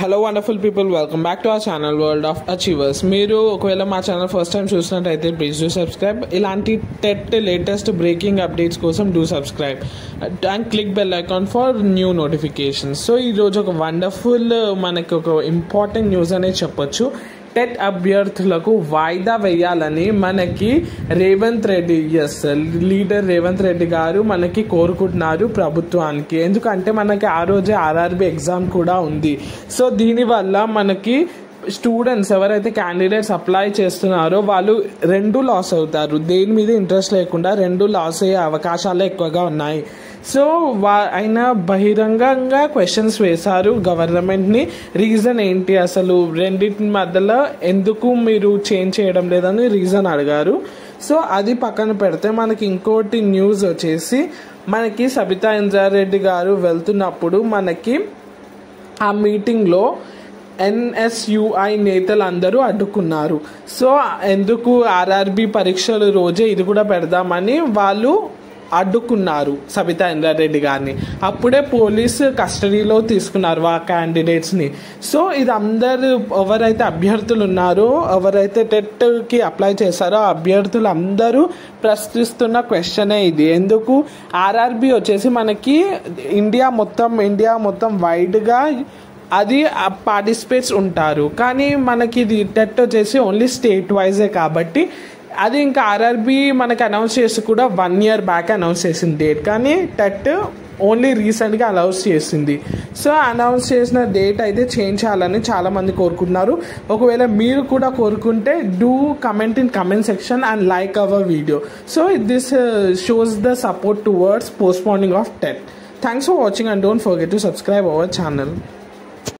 hello wonderful people welcome back to our channel world of achievers మీరు ఒకవేళ మా channel first time చూసినట్టయితే please do subscribe ఇలాంటి TET latest breaking updates కోసం do subscribe and click bell icon for new notifications so ఈరోజు ఒక wonderful మనకి ఒక ఇంపార్టెంట్ న్యూస్ అనేది చెప్పొచ్చు టెట్ అభ్యర్థులకు వాయిదా వేయాలని మనకి రేవంత్ రెడ్డి ఎస్ లీడర్ రేవంత్ రెడ్డి గారు మనకి కోరుకుంటున్నారు ప్రభుత్వానికి ఎందుకంటే మనకి ఆ రోజే ఆర్ఆర్బి ఎగ్జామ్ కూడా ఉంది సో దీనివల్ల మనకి స్టూడెంట్స్ ఎవరైతే క్యాండిడేట్స్ అప్లై చేస్తున్నారో వాళ్ళు రెండు లాస్ అవుతారు దేని మీద ఇంట్రెస్ట్ లేకుండా రెండు లాస్ అయ్యే అవకాశాలు ఎక్కువగా ఉన్నాయి సో వా ఆయన బహిరంగంగా క్వశ్చన్స్ వేశారు గవర్నమెంట్ని రీజన్ ఏంటి అసలు రెండింటి మధ్యలో ఎందుకు మీరు చేంజ్ చేయడం లేదని రీజన్ అడిగారు సో అది పక్కన పెడితే మనకి ఇంకోటి న్యూస్ వచ్చేసి మనకి సబితా ఇంద్రారెడ్డి గారు వెళ్తున్నప్పుడు మనకి ఆ మీటింగ్లో ఎన్ఎస్యుఐ నేతలు అందరూ అడ్డుకున్నారు సో ఎందుకు ఆర్ఆర్బి పరీక్షల రోజే ఇది కూడా పెడదామని వాళ్ళు అడ్డుకున్నారు సబితా ఇంద్రారెడ్డి గారిని అప్పుడే పోలీసు కస్టడీలో తీసుకున్నారు ఆ క్యాండిడేట్స్ని సో ఇది అందరు ఎవరైతే అభ్యర్థులు ఉన్నారో ఎవరైతే టెట్కి అప్లై చేశారో ఆ అభ్యర్థులు అందరూ ప్రశ్నిస్తున్న క్వశ్చనే ఇది ఎందుకు ఆర్ఆర్బి వచ్చేసి మనకి ఇండియా మొత్తం ఇండియా మొత్తం వైడ్గా అది పార్టిసిపేట్స్ ఉంటారు కానీ మనకి ఇది టెట్ వచ్చేసి ఓన్లీ స్టేట్ వైజే కాబట్టి అది ఇంకా ఆర్ఆర్బి మనకి అనౌన్స్ చేసి కూడా వన్ ఇయర్ బ్యాక్ అనౌన్స్ చేసింది డేట్ కానీ టెట్ ఓన్లీ రీసెంట్గా అనౌన్స్ చేసింది సో అనౌన్స్ చేసిన డేట్ అయితే చేంజ్ చేయాలని చాలామంది కోరుకుంటున్నారు ఒకవేళ మీరు కూడా కోరుకుంటే do comment in comment section and like our video so this shows the support towards postponing of TET thanks for watching and don't forget to subscribe our channel